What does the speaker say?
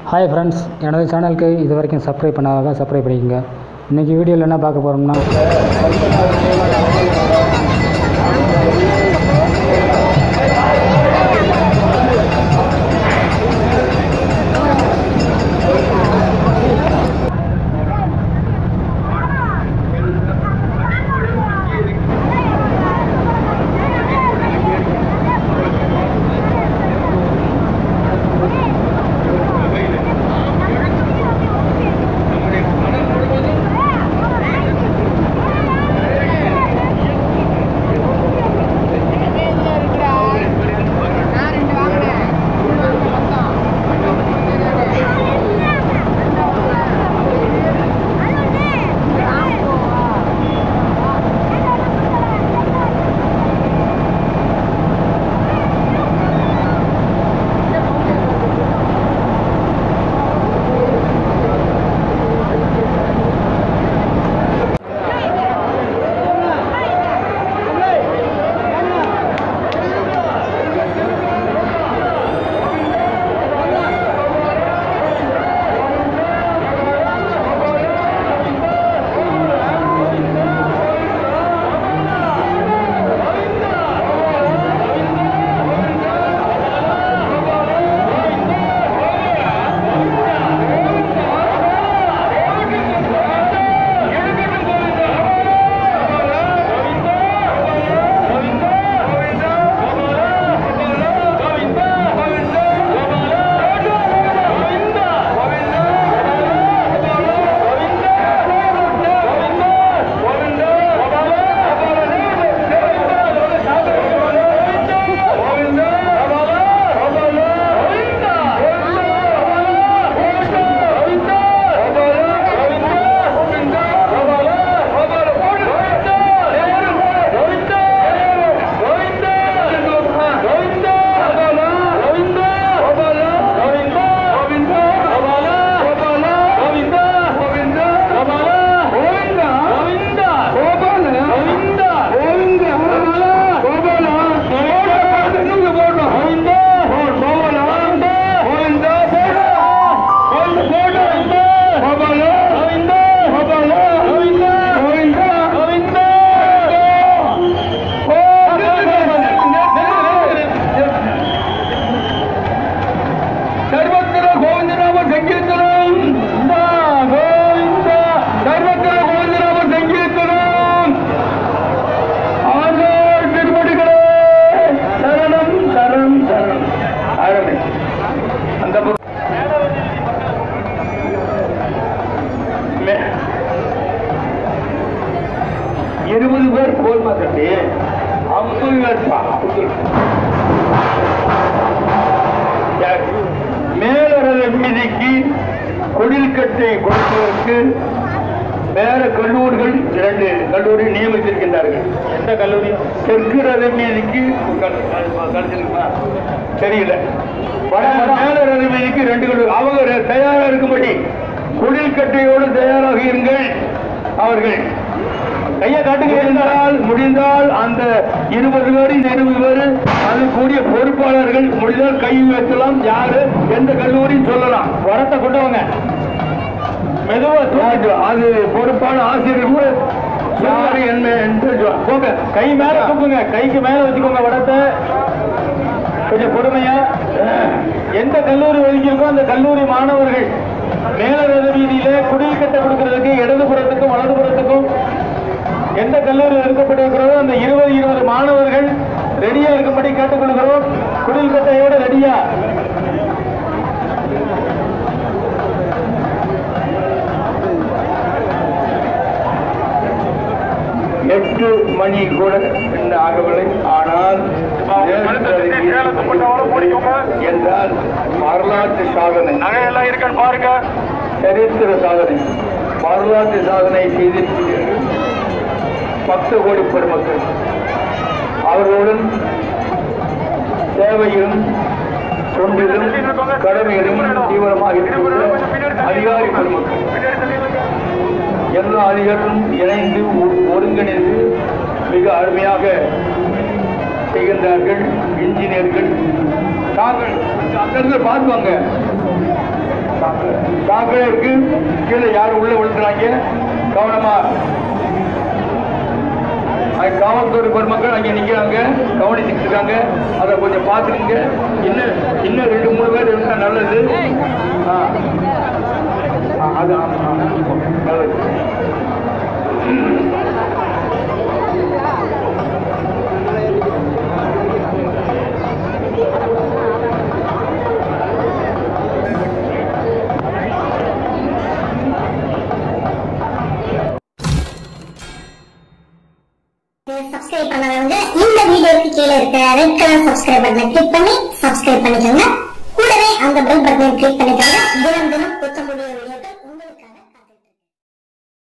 Hi friends எனது சேனலுக்கு இது வரைக்கும் சப்ஸ்கிரைப் பண்ணாத சப்ஸ்கிரைப் பண்ணிக்கோங்க இன்றைக்கி வீடியோவில் என்ன பார்க்க போகிறோம்னா ಸರ್ವತ್ರ ಗೋವಿಂದನಾಮ ಸಂಕೀರ್ತನಂ ಗೋವಿಂದ ಸರ್ವತ್ರ ಗೋವಿಂದನಾಮ ಸಂಕೀರ್ತನಂ ஆண்டவர் திருவடிகளே சரணம் சரணம் சரணம் ஆகவே அந்த பு- மே- இருபது பேர் போல் மாத்தி ஐம்பது பேர் பா- மேலரத வீதிக்கு கொடில்கட்டை கொடுப்பதற்கு வேற கல்லூரிகள் இரண்டு கல்லூரி நியமித்திருக்கின்றார்கள் எந்த கல்லூரி தெற்கு ரத வீதிக்கு கழிச்சிருக்குமா தெரியல வட மேல ரத வீதிக்கு ரெண்டு கல்லூரி அவங்க ரெ- தயாரா இருக்கும்படி கொடில்கட்டையோடு தயாராக இருங்கள் அவர்கள் கையை காட்டுங்க இருந்தால் முடிந்தால் அந்த இருபது பேர் இந்த இருபது பேர் அது கூடிய பொறுப்பாளர்கள் முடிந்தால் கை வைக்கலாம் யாரு எந்த கல்லூரின்னு சொல்லலாம் வரத்தை கொண்டவங்க மெதுவா தூக்கிட்டு வா. அது பொறுப்பான ஆசிரியர்கள் யாரு என்ன என்று சொல்~ போங்க கை மேல தூக்குங்க கைக்கு மேல வச்சுக்கோங்க வடத்தை கொஞ்சம் பொறுமையா எந்த கல்லூரி ஒதுக்கியிருக்கோ அந்த கல்லூரி மாணவர்கள் மேலரத வீதியில குடில் கட்ட கொடுக்கறதுக்கு இடதுபுறத்துக்கும் வலதுபுறத்துக்கும் எந்த கல்லூரி ஒதுக்கப்பட்டிருக்கிறதோ அந்த இருபது இருபது மாணவர்கள் ரெடியா இருக்கும்படி கேட்டுக்கொள்கிறோம் குடில் கட்டையோட ரெடியா எட்டு மணி கூட இன்னும் ஆகவில்லை ஆனால் என்றால் வரலாற்று சாதனை நகையெல்லாம் இருக்கான்னு பாருங்க சரித்திர சாதனை வரலாற்று சாதனை செய்திருக்கிறீர்கள் பத்து கோடி பெருமக்கள் அவர்களுடன் சேவையிலும் தொண்டிலும் கடமையிலும் தீவிரமாக இருக்கின்ற அதிகாரி பெருமக்கள் எல்லா அதிகாரிகளும் இணைந்து ஒ- ஒருங்கிணைந்து மிக அருமையாக செய்கின்றார்கள் இன்ஜினியர்கள் தாங்கள் அங்கிருந்து பார்ப்பாங்க சாக்கடை இருக்கு கீழே யாரும் உள்ள விழுந்துறாங்க கவனமா அது காவல்துறை பெருமக்கள் அங்க நிக்கிறாங்க கவனிச்சுட்டு இருக்காங்க அதை கொஞ்சம் பார்த்துக்குங்க இன்னும் இன்னும் ரெண்டு மூணு பேர் இருந்தா நல்லது ஆ. ஆ, அது ஆமா, ஆமா. நல்லது சப்ஸ்கிரைப் பண்ணாதவங்க இந்த வீடியோக்கு கீழே இருக்க ரெட் கலர் சப்ஸ்கிரைப் பட்டனை கிளிக் பண்ணி சப்ஸ்கிரைப் பண்ணிக்கோங்க கூடவே அந்த பெல் பட்டனை கிளிக் பண்ணிக்கோங்க தினம் தினம் புத்தம்